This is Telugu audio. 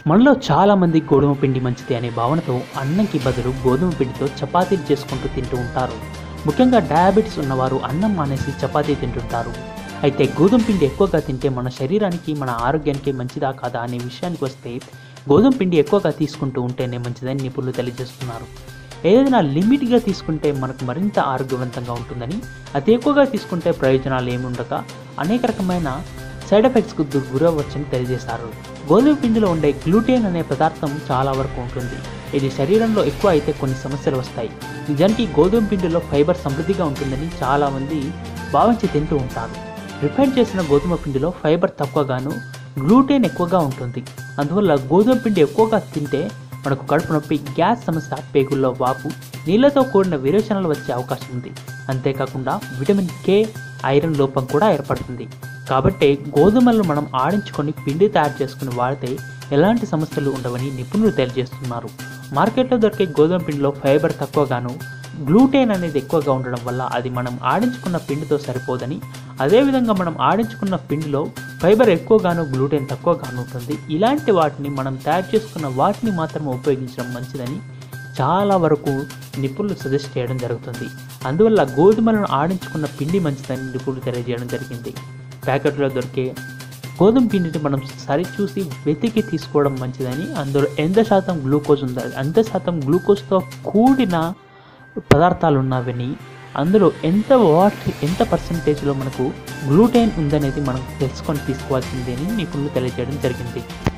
మనలో చాలామంది గోధుమ పిండి మంచిది అనే భావనతో అన్నంకి బదులు గోధుమ పిండితో చపాతీలు చేసుకుంటూ తింటూ ఉంటారు ముఖ్యంగా డయాబెటీస్ ఉన్నవారు అన్నం మానేసి చపాతీ తింటుంటారు అయితే గోధుమ పిండి ఎక్కువగా తింటే మన శరీరానికి మన ఆరోగ్యానికి మంచిదా కాదా అనే విషయానికి వస్తే గోధుమ పిండి ఎక్కువగా తీసుకుంటూ ఉంటేనే మంచిదని నిపుణులు తెలియజేస్తున్నారు ఏదైనా లిమిట్గా తీసుకుంటే మనకు మరింత ఆరోగ్యవంతంగా ఉంటుందని అతి ఎక్కువగా తీసుకుంటే ప్రయోజనాలు ఏమి ఉండక అనేక రకమైన సైడ్ ఎఫెక్ట్స్కు గు- గురవ్వచ్చని తెలియజేశారు గోధుమ పిండిలో ఉండే గ్లూటెన్ అనే పదార్థం చాలా వరకు ఉంటుంది ఇది శరీరంలో ఎక్కువ అయితే కొన్ని సమస్యలు వస్తాయి నిజానికి గోధుమ పిండిలో ఫైబర్ సమృద్ధిగా ఉంటుందని చాలామంది భావించి తింటూ ఉంటారు రిఫైన్ చేసిన గోధుమ పిండిలో ఫైబర్ తక్కువగాను గ్లూటెన్ ఎక్కువగా ఉంటుంది అందువల్ల గోధుమ పిండి ఎక్కువగా తింటే మనకు కడుపు నొప్పి గ్యాస్ సమస్య పేగుల్లో వాపు నీళ్లతో కూడిన విరేచనలు వచ్చే అవకాశం ఉంది అంతేకాకుండా విటమిన్ కే ఐరన్ లోపం కూడా ఏర్పడుతుంది కాబట్టి గోధుమలను మనం ఆడించుకొని పిండి తయారు చేసుకుని వాడితే ఎలాంటి సమస్యలు ఉండవని నిపుణులు తెలియజేస్తున్నారు మార్కెట్లో దొరికే గోధుమ పిండిలో ఫైబర్ తక్కువగాను గ్లూటెన్ అనేది ఎక్కువగా ఉండడం వల్ల అది మనం ఆడించుకున్న పిండితో సరిపోదని అదేవిధంగా మనం ఆడించుకున్న పిండిలో ఫైబర్ ఎక్కువగాను గ్లూటెన్ తక్కువగాను ఉంటుంది ఇలాంటి వాటిని మనం తయారు చేసుకున్న వాటిని మాత్రమే ఉపయోగించడం మంచిదని చాలా వరకు నిపుణులు సజెస్ట్ చేయడం జరుగుతుంది అందువల్ల గోధుమలను ఆడించుకున్న పిండి మంచిదని నిపుణులు తెలియజేయడం జరిగింది ప్యాకెట్లో దొరికే గోధుమ పిండిని మనం సరిచూసి వెతికి తీసుకోవడం మంచిదని అందులో ఎంత శాతం గ్లూకోజ్ ఉందో అంత శాతం గ్లూకోజ్తో కూడిన పదార్థాలు ఉన్నవని అందులో ఎంత వాట్ ఎంత పర్సంటేజ్లో మనకు గ్లూటెన్ ఉందనేది మనం తెలుసుకొని తీసుకోవాల్సిందే అని నిపుణులు తెలియజేయడం జరిగింది